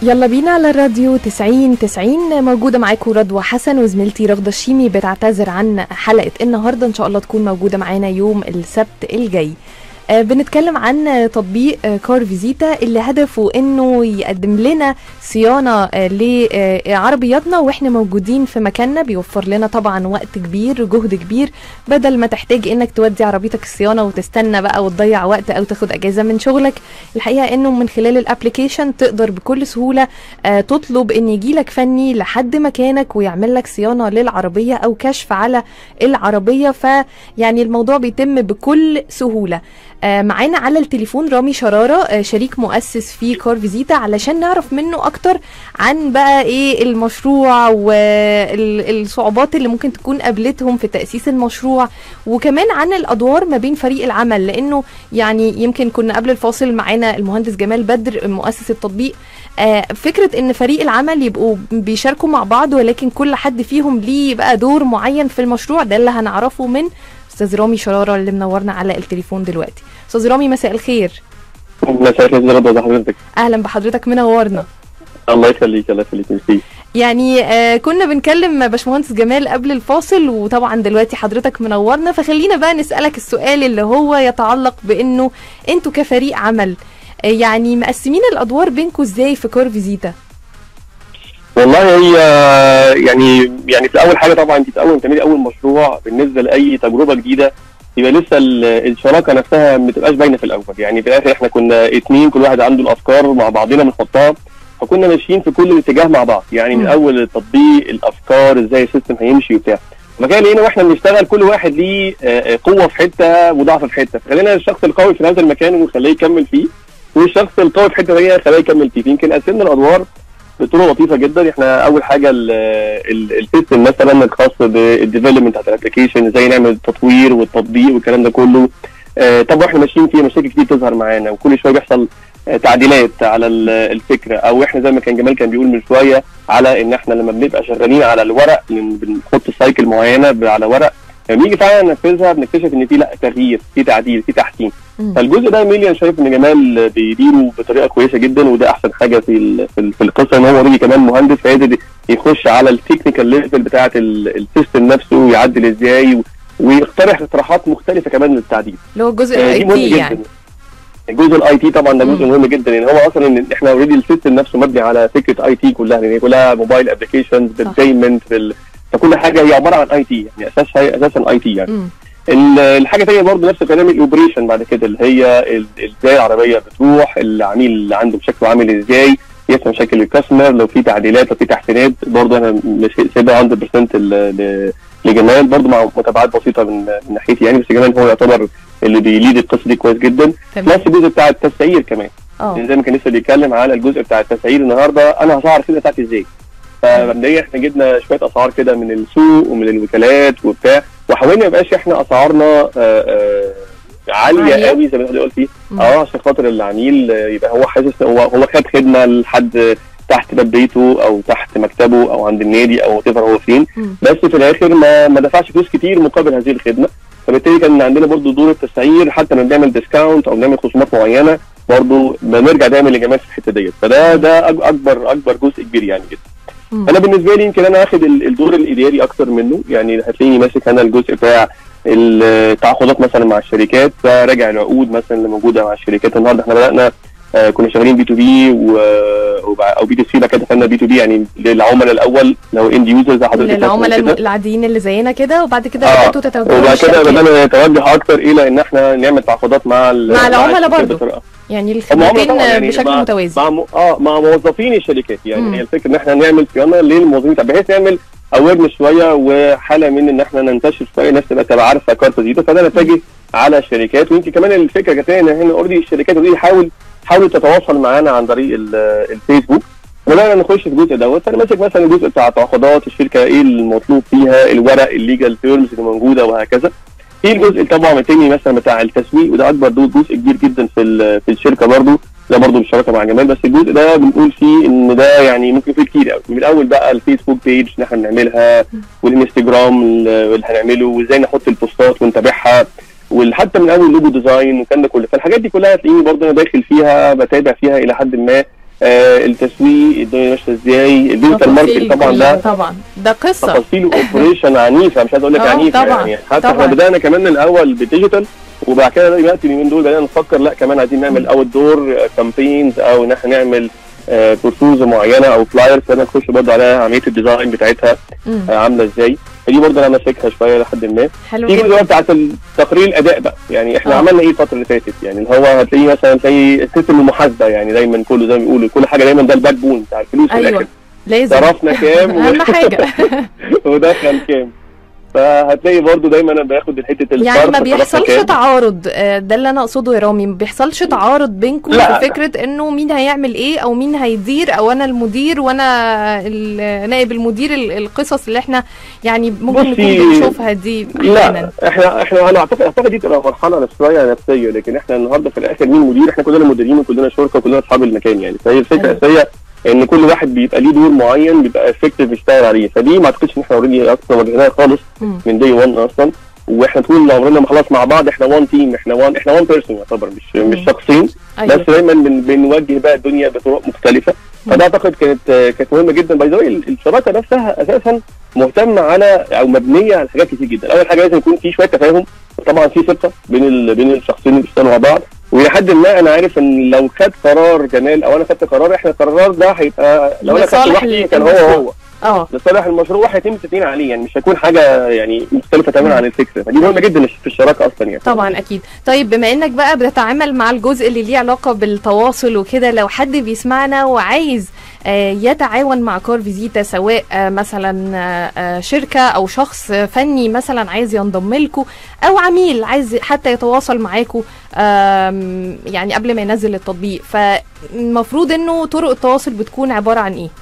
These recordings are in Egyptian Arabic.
يلا بينا على الراديو 90 90 موجودة معاكم رضوى حسن وزميلتي رغدة الشيمي بتعتذر عن حلقة النهاردة إن شاء الله تكون موجودة معانا يوم السبت الجاي آه، بنتكلم عن تطبيق آه، كار فيزيتا اللي هدفه انه يقدم لنا صيانه آه، لعربياتنا واحنا موجودين في مكاننا بيوفر لنا طبعا وقت كبير جهد كبير بدل ما تحتاج انك تودي عربيتك الصيانه وتستنى بقى وتضيع وقت او تاخد اجازه من شغلك الحقيقه انه من خلال الابلكيشن تقدر بكل سهوله آه، تطلب ان يجيلك فني لحد مكانك ويعمل لك صيانه للعربيه او كشف على العربيه فيعني الموضوع بيتم بكل سهوله آه، معانا على التليفون رامي شرارة آه، شريك مؤسس في كار فيزيتا علشان نعرف منه أكتر عن بقى إيه المشروع والصعوبات اللي ممكن تكون قابلتهم في تأسيس المشروع وكمان عن الأدوار ما بين فريق العمل لأنه يعني يمكن كنا قبل الفاصل معانا المهندس جمال بدر مؤسس التطبيق آه، فكرة إن فريق العمل يبقوا بيشاركوا مع بعض ولكن كل حد فيهم ليه بقى دور معين في المشروع ده اللي هنعرفه من استاذ رامي شراره اللي منورنا على التليفون دلوقتي استاذ رامي مساء الخير مساء الخير رضا ده حضرتك اهلا بحضرتك منورنا الله يخليك الله يخليك ميرسي يعني آه كنا بنكلم باشمهندس جمال قبل الفاصل وطبعا دلوقتي حضرتك منورنا فخلينا بقى نسالك السؤال اللي هو يتعلق بانه انتوا كفريق عمل آه يعني مقسمين الادوار بينكم ازاي في كور فيزيتا والله هي يعني يعني في اول حاجه طبعا انت في اول تعملي اول مشروع بالنسبه لاي تجربه جديده يبقى لسه ال- الشراكه نفسها ما بتبقاش باينه في الاول يعني في الاخر احنا كنا اتنين كل واحد عنده الافكار مع بعضنا بنحطها فكنا ماشيين في كل الاتجاه مع بعض يعني من مم. اول التطبيق الافكار ازاي السيستم هيمشي وبتاع فكان لقينا واحنا بنشتغل كل واحد ليه آه، آه، قوه في حته وضعف في حته فخلينا الشخص القوي في هذا المكان ونخليه يكمل فيه والشخص القوي في حته ثانيه خليه يكمل فيه يمكن قسمنا الادوار بطرق لطيفه جدا احنا اول حاجه ال- ال- السيستم مثلا الخاص بالديفلوبمنت بتاعت الابلكيشن ازاي نعمل التطوير والتطبيق والكلام ده كله آه، طبعا احنا ماشيين فيه مشاكل كتير تظهر معانا وكل شويه بيحصل آه، تعديلات على ال- الفكره او احنا زي ما كان جمال كان بيقول من شويه على ان احنا لما بنبقى شغالين على الورق لأن بنحط سايكل معينه ب- على ورق لما نيجي فعلا ننفذها بنكتشف ان في لا تغيير في تعديل في تحسين مم. فالجزء ده ميلي انا شايف ان جمال بيديره بطريقه كويسه جدا وده احسن حاجه في ال- في, ال- في القصه ان هو اوريدي كمان مهندس فقادر يخش على التكنيكال ليفل بتاعه ال- السيستم نفسه ويعدل ازاي و- ويقترح اقتراحات مختلفه كمان للتعديل اللي هو الجزء آه، الاي دي مهم تي جدا يعني الجزء الاي تي طبعا ده جزء مم. مهم جدا لان هو اصلا إن احنا اوريدي السيستم نفسه مبني على فكره اي تي كلها لان هي كلها موبايل ابلكيشنز بالبيمنت بال فكل حاجه هي عباره عن اي تي يعني اساسها اساسا اي تي يعني مم. ال- الحاجه الثانيه برضه نفس الكلام الاوبريشن بعد كده اللي هي ال- ازاي العربيه بتروح العميل اللي عنده شكله عامل ازاي يفهم مشاكل الكاستمر لو في تعديلات لو في تحسينات برضه انا مش سيبها 100% ل- ل- لجمال برضه مع متابعات بسيطه من من ناحيتي يعني بس جمال هو يعتبر اللي بيليد القصه دي كويس جدا تمام بلس الجزء بتاع التسعير كمان اه يعني زي ما كان لسه بيتكلم على الجزء بتاع التسعير النهارده انا هسعر الخدمه بتاعتي ازاي فمبدئيا احنا جبنا شويه اسعار كده من السوق ومن الوكالات وبتاع وحاولنا ما يبقاش احنا اسعارنا آه، آه، عاليه عالية؟ قوي زي ما حضرتك قلتي مم. اه عشان خاطر العميل آه، يبقى هو حاسس هو هو خد خدمه لحد تحت باب بيته او تحت مكتبه او عند النادي او whatever هو فين مم. بس في الاخر ما ما دفعش فلوس كتير مقابل هذه الخدمه فبالتالي كان عندنا برضو دور التسعير حتى لما بنعمل ديسكاونت او بنعمل خصومات معينه برضو بنرجع دايما لجمال في الحته ديت فده ده أك- اكبر اكبر جزء كبير يعني جدا مم. انا بالنسبه لي يمكن انا اخد ال- الدور الاداري اكتر منه يعني هتلاقيني ماسك انا الجزء بتاع التعاقدات مثلا مع الشركات فراجع العقود مثلا اللي موجوده مع الشركات النهارده احنا بدانا آه، كنا شغالين بي تو بي او بي تو سي بعد كده دخلنا بي تو بي يعني للعملاء الاول لو اند يوزرز زي حضرتك للعملاء كده. الم- العاديين اللي زينا كده وبعد كده آه، بداتوا تتوجهوا وبعد كده للشركات. بدانا نتوجه اكتر الى ان احنا نعمل تعاقدات مع ال- مع العملاء الشركات برضو. بطريقة- يعني هم عملاء الخدمتين طبعاً يعني بشكل مع- متوازي مع م- اه مع موظفين الشركات يعني مم. هي الفكره ان احنا نعمل صيانه للموظفين بتاع- بحيث نعمل اويرنس شويه وحاله من ان احنا ننتشر شويه الناس تبقى تبقى عارفه كارت زيتا فده نتجه على الشركات ويمكن كمان الفكره كانت ان احنا اوريدي الشركات اوريدي حاول حاولوا تتواصل معانا عن طريق ال- الفيسبوك بدأنا نخش في الجزء دوت فانا ماسك مثلا الجزء بتاع تعاقدات الشركه ايه المطلوب فيها الورق الليجال تيرمز اللي موجوده وهكذا في الجزء طبعا التاني مثلا بتاع التسويق وده اكبر دو- جزء كبير جدا في ال- في الشركه برضو ده برضو بالشراكه مع جمال بس الجزء ده بنقول فيه ان ده يعني ممكن فيه كتير قوي من الاول بقى الفيسبوك بيج اللي احنا بنعملها والانستجرام اللي هنعمله وازاي نحط البوستات ونتابعها وحتى من اول لوجو ديزاين والكلام ده كله فالحاجات دي كلها هتلاقيني برضو انا داخل فيها بتابع فيها الى حد ما آه التسويق الدنيا ماشيه ازاي الديجيتال ماركت طبعا ده طبعا ده قصه تفاصيل اوبريشن عنيفه مش عايز اقول لك آه، عنيفه طبعا، يعني حتى طبعا. احنا بدانا كمان الاول بالديجيتال وبعد كده دلوقتي اليومين دول بدانا نفكر لا كمان عايزين نعمل اوت دور كامبينز او ان احنا نعمل بروسوز معينه او فلايرز بدنا نخش برضه على عمليه الديزاين بتاعتها مم. آه، عامله ازاي فدي برضه انا ماسكها شويه لحد ما حلو تيجي جدا بقى بتاعت تقرير الاداء بقى يعني احنا آه. عملنا ايه الفتره اللي فاتت يعني اللي هو هتلاقيه مثلا تلاقي سيستم المحاسبه يعني دايما كله زي ما بيقولوا كل حاجه دايما ده الباك بون بتاع الفلوس في ايوه الاخر لازم صرفنا كام و- اهم حاجه ودخل كام فهتلاقي برضو دايما انا باخد حته الصرف يعني ما صرفنا بيحصلش كام. تعارض آه، ده اللي انا اقصده يا رامي ما بيحصلش تعارض بينكم لا. في فكره انه مين هيعمل ايه او مين هيدير او انا المدير وانا ال- نائب المدير ال- القصص اللي احنا يعني ممكن نكون بصي، بنشوفها دي احيانا لا احنا احنا انا اعتقد اعتقد دي تبقى مرحله نفسيه نفسيه لكن احنا النهارده في الاخر مين مدير احنا كلنا مديرين وكلنا شركاء وكلنا اصحاب المكان يعني فهي الفكره أيوة. الاساسيه ان كل واحد بيبقى ليه دور معين بيبقى افكتيف يشتغل عليه فدي ما اعتقدش ان احنا اوريدي اصلا واجهناها خالص مم. من دي 1 اصلا واحنا طول عمرنا ما خلاص مع بعض احنا وان تيم احنا وان احنا وان بيرسون يعتبر مش مش مم. شخصين ايوه بس دايما بن بنوجه بقى الدنيا بطرق مختلفه فده اعتقد كانت كانت مهمه جدا باي ذا الشراكه نفسها اساسا مهتمه على او مبنيه على حاجات كتير جدا اول حاجه لازم يكون في شويه تفاهم وطبعا في ثقه بين ال... بين الشخصين اللي بيشتغلوا مع بعض والى حد ما انا عارف ان لو خد قرار جمال او انا خدت قرار احنا القرار ده هيبقى لو انا خدت لصالح لوحدي كان هو المشروع. هو اه لصالح المشروع هيتم التتنين عليه يعني مش هيكون حاجه يعني مختلفه تماما عن الفكره فدي مهمه جدا في الشراكه اصلا يعني طبعا اكيد طيب بما انك بقى بتتعامل مع الجزء اللي ليه علاقه بالتواصل وكده لو حد بيسمعنا وعايز آه، يتعاون مع كار فيزيتا سواء آه، مثلا آه، آه، شركه او شخص فني مثلا عايز ينضم لكم او عميل عايز حتى يتواصل معاكم آم، يعني قبل ما ينزل التطبيق فالمفروض انه طرق التواصل بتكون عباره عن ايه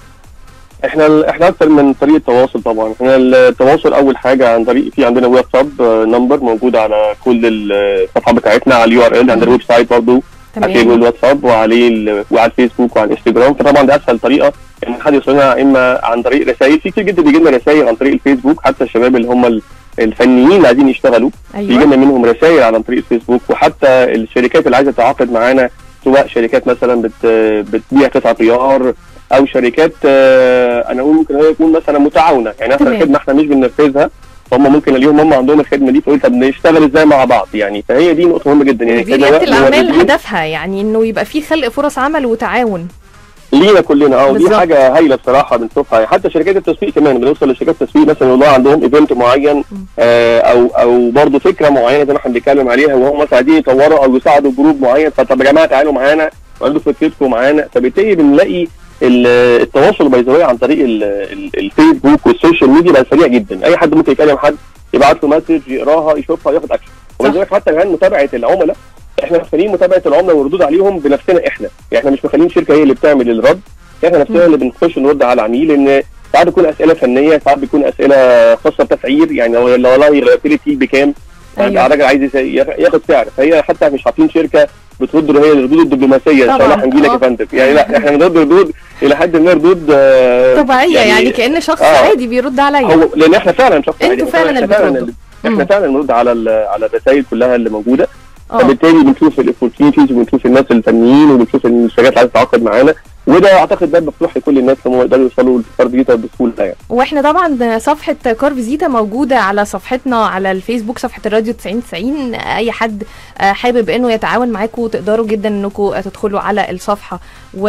احنا احنا اكتر من طريقه تواصل طبعا احنا التواصل اول حاجه عن طريق في عندنا واتساب نمبر موجود على كل الصفحه بتاعتنا على اليو ار ال عندنا الويب سايت برضه هتلاقي تمام الواتساب وعليه ال- وعلى الفيسبوك وعلى الانستجرام فطبعا ده اسهل طريقه ان حد يوصلنا اما عن طريق رسائل في كتير جدا بيجي لنا رسائل عن طريق الفيسبوك حتى الشباب اللي هم ال- الفنيين اللي عايزين يشتغلوا بيجي ايوه لنا منهم رسائل عن طريق الفيسبوك وحتى الشركات اللي عايزه تتعاقد معانا سواء شركات مثلا بت بتبيع قطع غيار او شركات آه، انا اقول ممكن هي تكون مثلا متعاونه يعني احنا تمام. الخدمه احنا مش بننفذها هم ممكن اليوم هم عندهم الخدمه دي فقلت طب نشتغل ازاي مع بعض يعني فهي دي نقطه مهمه جدا يعني دي كده رياده الاعمال موردين هدفها يعني انه يبقى في خلق فرص عمل وتعاون لينا كلنا اه ودي بالظبط. حاجه هايله بصراحه بنشوفها حتى شركات التسويق كمان بنوصل لشركات التسويق مثلا والله عندهم ايفنت معين آه او او برضه فكره معينه زي ما احنا بنتكلم عليها وهم مثلا عايزين يطوروا او يساعدوا جروب معين فطب يا جماعه تعالوا معانا وعندوا فكرتكم معانا فبالتالي بنلاقي ال- التواصل باي ذا عن طريق ال- ال- الفيسبوك والسوشيال ميديا بقى سريع جدا اي حد ممكن يكلم حد يبعت له مسج يقراها يشوفها ياخد اكشن ولذلك حتى كمان متابعه العملاء احنا مخلين متابعه العملاء والردود عليهم بنفسنا احنا يعني احنا مش مخلين شركه هي اللي بتعمل الرد احنا نفسنا اللي بنخش نرد على العميل لان ساعات بتكون اسئله فنيه ساعات بيكون اسئله خاصه بتسعير يعني لو لو والله غيرت لي التيل بكام أيوة. الراجل عايز يس- ياخد سعر فهي حتى مش حاطين شركه بترد له هي الردود الدبلوماسيه ان شاء الله طبعاً، هنجي لك آه. يا فندم يعني لا احنا بنرد ردود الى حد ما ردود آه، طبيعيه يعني, يعني كان شخص آه. عادي بيرد عليا هو لان احنا فعلا شخص انتوا عادي. فعلاً احنا اللي فعلا بتردوا. احنا مم. فعلا بنرد على ال- على الرسائل كلها اللي موجوده اه فبالتالي بنشوف الاوبورتيونيتيز وبنشوف الناس الفنيين وبنشوف الشركات اللي عايزه تتعاقد معانا وده اعتقد ده مفتوح لكل الناس اللي هم يقدروا يوصلوا للفرد ديجيتال بسهوله يعني واحنا طبعا صفحة كار فيزيتا موجودة على صفحتنا على الفيسبوك صفحة الراديو 9090 اي حد آه، حابب انه يتعاون معاكم تقدروا جدا انكم تدخلوا على الصفحة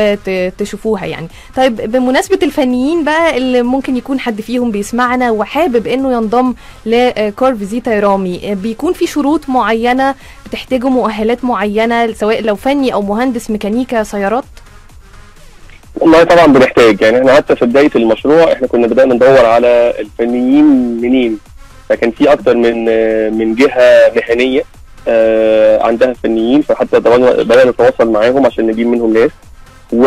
وتشوفوها يعني طيب بمناسبة الفنيين بقى اللي ممكن يكون حد فيهم بيسمعنا وحابب انه ينضم لكار فيزيتا يا رامي آه، بيكون في شروط معينة بتحتاجوا مؤهلات معينة سواء لو فني او مهندس ميكانيكا سيارات والله طبعا بنحتاج يعني احنا حتى في بدايه المشروع احنا كنا بدانا ندور على الفنيين منين فكان في اكتر من آه، من جهه مهنيه آه، عندها فنيين فحتى طبعاً بدانا نتواصل معاهم عشان نجيب منهم ناس و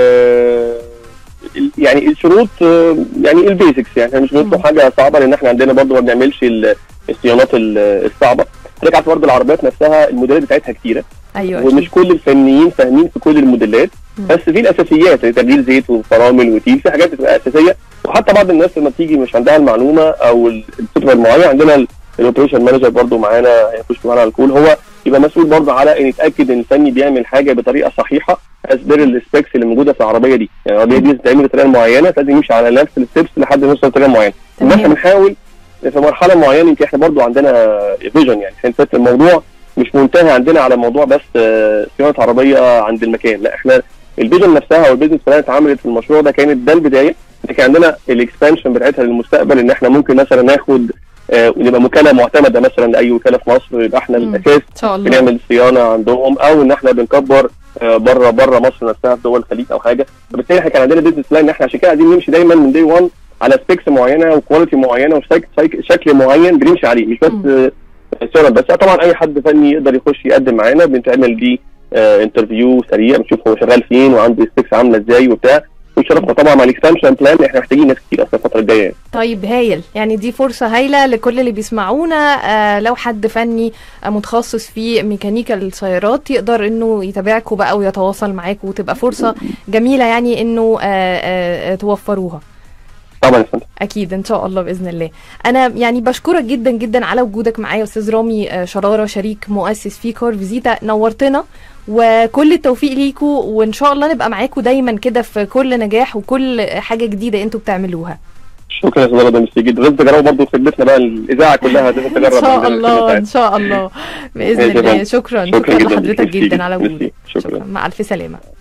ال- يعني الشروط آه، يعني البيزكس يعني احنا مش بنطلب مم. حاجه صعبه لان احنا عندنا برضه ما بنعملش ال- الصيانات ال- الصعبه حضرتك عارف برضه العربيات نفسها الموديلات بتاعتها كتيره ايوه ومش كل الفنيين فاهمين في كل الموديلات مم. بس في الاساسيات زي تبديل زيت وفرامل وتيل في حاجات بتبقى اساسيه وحتى بعض الناس لما تيجي مش عندها المعلومه او ال- الفكره المعينه عندنا الاوبريشن مانجر برضو معانا هيخش معانا على الكول هو يبقى مسؤول برضه على ان يتاكد ان الفني بيعمل حاجه بطريقه صحيحه اسبير السبيكس اللي موجوده في العربيه دي يعني العربيه دي بتتعمل بطريقه معينه لازم يمشي على نفس الستبس لحد ما يوصل لطريقه معينه ان احنا تمام بنحاول في مرحله معينه يمكن احنا برضو عندنا فيجن يعني عشان فات الموضوع مش منتهي عندنا على موضوع بس آه، صيانه عربيه عند المكان لا احنا الفيجن نفسها او البيزنس بلان اتعملت في المشروع ده كانت ده البدايه لكن عندنا الاكسبانشن بتاعتها للمستقبل ان احنا ممكن مثلا ناخد آه، نبقى وكاله معتمده مثلا لاي وكاله في مصر يبقى احنا مم. الاساس ان شاء الله بنعمل صيانه عندهم او ان احنا بنكبر بره بره مصر نفسها في دول الخليج او حاجه فبالتالي احنا كان عندنا بيزنس بلان ان احنا عشان كده عايزين نمشي دايما من دي 1 على سبيكس معينه وكواليتي معينه وشكل معين بنمشي عليه مش بس آه، صيانه بس طبعا اي حد فني يقدر يخش يقدم معانا بنتعمل ليه آه انترفيو سريع بنشوف هو شغال فين وعنده سبيكس عامله ازاي وبتاع وشرفنا طبعا مع الاكسبانشن بلان احنا محتاجين ناس كتير اصلا الفتره الجايه يعني. طيب هايل يعني دي فرصة هايلة لكل اللي بيسمعونا آه لو حد فني آه متخصص في ميكانيكا السيارات يقدر انه يتابعكم بقى ويتواصل معاكم وتبقى فرصة جميلة يعني انه آه آه آه توفروها طبعا يا فندم اكيد ان شاء الله باذن الله انا يعني بشكرك جدا جدا على وجودك معايا استاذ رامي آه، شراره شريك مؤسس في كار فيزيتا نورتنا وكل التوفيق ليكوا وان شاء الله نبقى معاكوا دايما كده في كل نجاح وكل حاجه جديده انتوا بتعملوها شكرا يا استاذ رضا ميرسي جدا لازم تجربوا برضه في خدمتنا بقى الاذاعه كلها لازم تجرب ان شاء عندنا الله الخدمة ان شاء الله باذن ماشي يا الله فندم. شكرا شكرا شكرا جدا لحضرتك ميرسي جدا على ميرسي. وجودك شكرا. مع الف سلامه